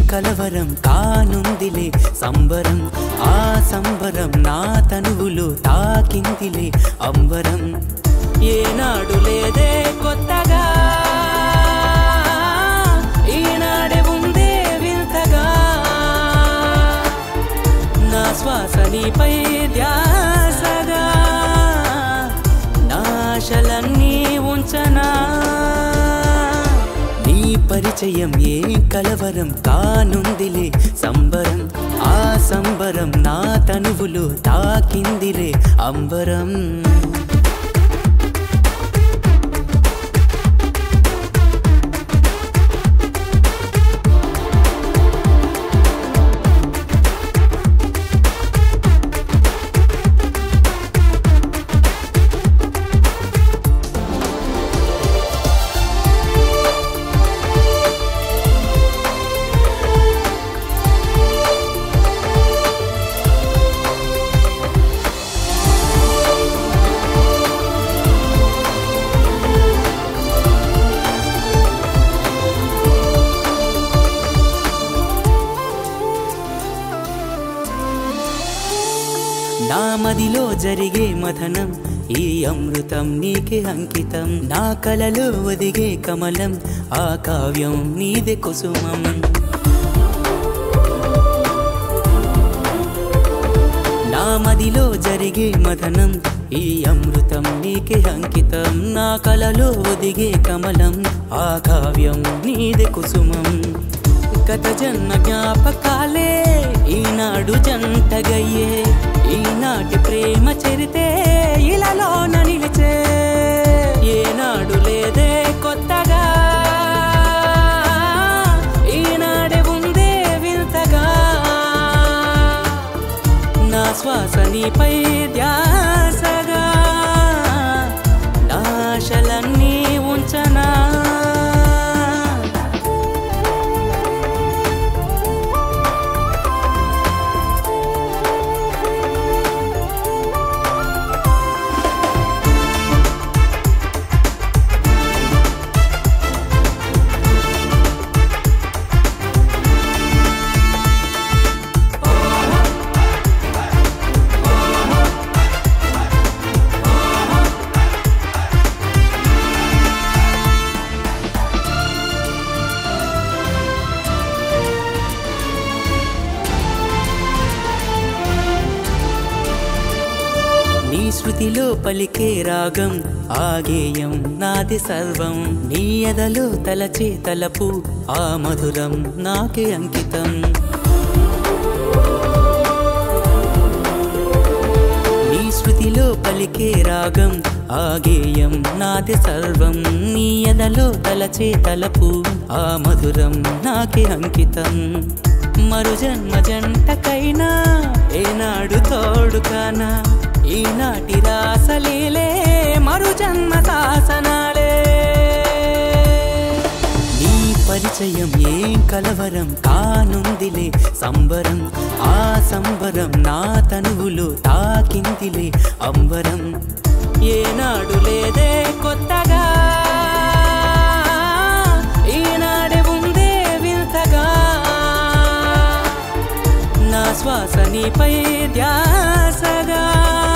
కలవరం కానుందిలే సంబరం ఆ సంబరం నా తనువులో తాకిందిలే అంబరం ఏనాడు లేదే కొత్తగా ఈనాడే ఉందే వింతగా నా శ్వాస నీపై ధ్యాసగా నాశలన్నీ ఉంచనా నీ పరిచయం ఏ కలవరం కానుందిలే సంబరం ఆ సంబరం నా తనువులు తాకిందిలే అంబరం నా మదిలో జరిగే మథనం ఈ అమృతం నీకే అంకితం నా కలలో ఒదిగే కమలం ఆ కావ్యం నీదే కుసుమం నా మదిలో జరిగే మథనం ఈ అమృతం నీకే అంకితం నా కలలో ఒదిగే కమలం ఆ కావ్యం నీదే కుసుమం గత జన్మ జ్ఞాపకాలే ఈనాడు జంటగయ్యే ఈనాటి ప్రేమ చరితే ఇలాలోన నిలిచే ఏనాడు లేదే కొత్తగా ఈనాడే ఉందే వింతగా నా శ్వాస నీపై ధ్యాసగా నాశలన్నీ ఉంచనా నీ శృతిలో పలికే రాగం ఆగేయం నాది సర్వం నీ ఎదలో తలచే తలపు ఆ మధురం నాకే అంకితం నీ శృతిలో పలికే రాగం ఆగేయం నాది సర్వం నీ ఎదలో తలచే తలపు ఆ మధురం నాకే అంకితం మరు జన్మ జంటకైనా ఏనాడు తోడు కానా ఈనాటి రాసలీలే మరు జన్మ శాసనాలే నీ పరిచయం ఏం కలవరం కానుందిలే సంబరం ఆ సంబరం నా తనువులో తాకిందిలే అంబరం ఏనాడు లేదే కొత్తగా ఈనాడే ఉందే వింతగా నా శ్వాస నీపై ధ్యాసగా